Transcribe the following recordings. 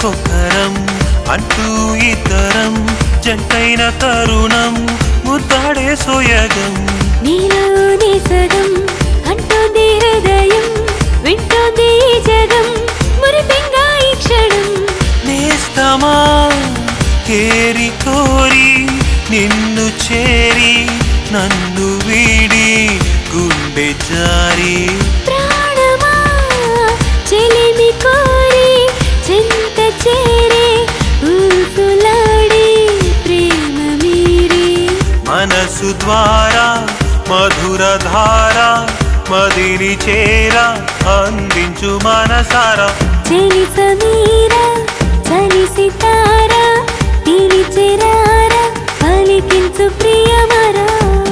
ఒకరికొకరం అంటూ ఇద్దరం జంటైన తరుణం ముద్దాడే సోయగం నీలోనే సగం అంటోంది హృదయం వింటోంది ఈ జగం మురిపెంగా ఈ క్షణం నేస్తమా కేరి కోరి నిన్ను చేరి నన్ను వీడి గుండె జారి ప్రాణమా చెలిమి కోరి చింత చేరే ఊసులాడి ప్రేమ మీరే మనసు ద్వారా మధుర ధార మదిని చేర అందించు మనసారా చెలి సమీర చలి సితార పిలిచెరార పలికించు ప్రియమరా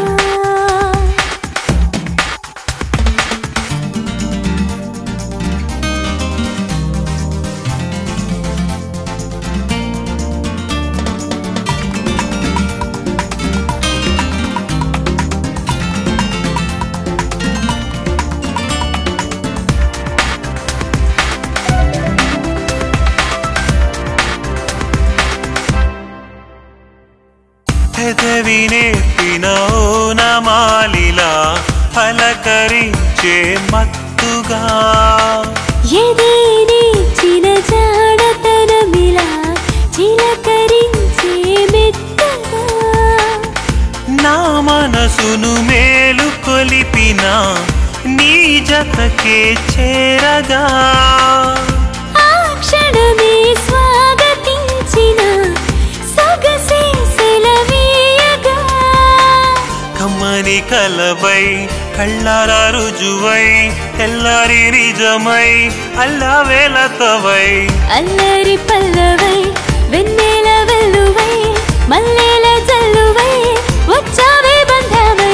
పెదవి నేర్పిన ఓనమాలిలా పలకరించే మత్తుగా ఎదేనే చిన జాడతనమిలా చిలకరించే మెత్తగా నా మనసును మేలు కొలిపిన నీ జతకే చేరగా ఆ క్షణమే స్వాగతించిన సొగసే సెలవీయగా కమ్మని కలవై కళ్ళార రుజువై తెల్లారి నిజమై అల్లవేలతవై అల్లరి పల్లవై వెన్నెల వెల్లువై మల్లెల జల్లువై వచ్చావే బంధవై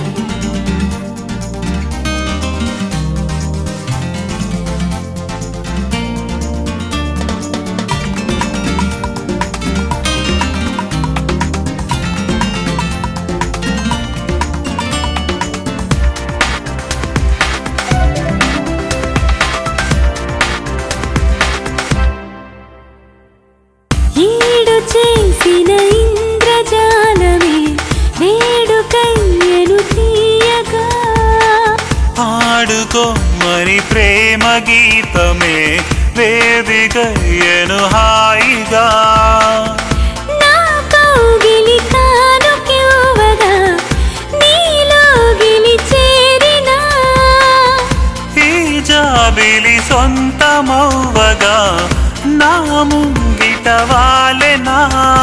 ఈడు చేసిన ఇంద్రజాలమే వేడుకయ్యను తీయగా పాడుకో మరి ప్రేమ గీతమే వేదికయ్యను హాయిగా నా కౌగిలి కానుకివ్వగా నీలో గిలి చేరినా ఈ జాబిలి సొంతమవ్వగా నా ముంగిట వాలెనా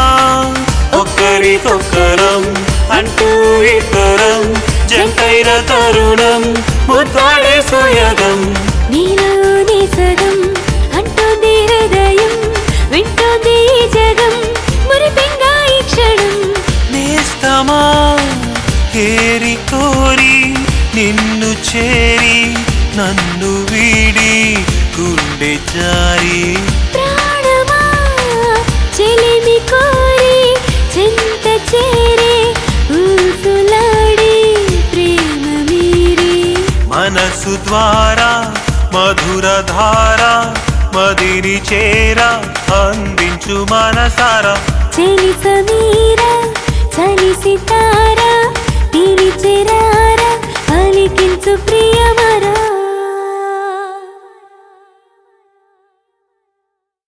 ఒకరికొకరం అంటూ ఇద్దరం జంటైన తరుణం ముద్దాడే సోయగం నీలోనే సగం అంటోంది హృదయం వింటోంది ఈ జగం మురిపెంగా ఈ క్షణం నేస్తమా కేరి కోరి నిన్ను చేరి నన్ను వీడి గుండె జారి ప్రాణమా చెలిమి కోరి చింత చేరే ఊసులాడి ప్రేమ మీరే మనసు ద్వారా మధుర ధార మదిని చేర అందించు మనసారా చెలి సమీర చలి సితార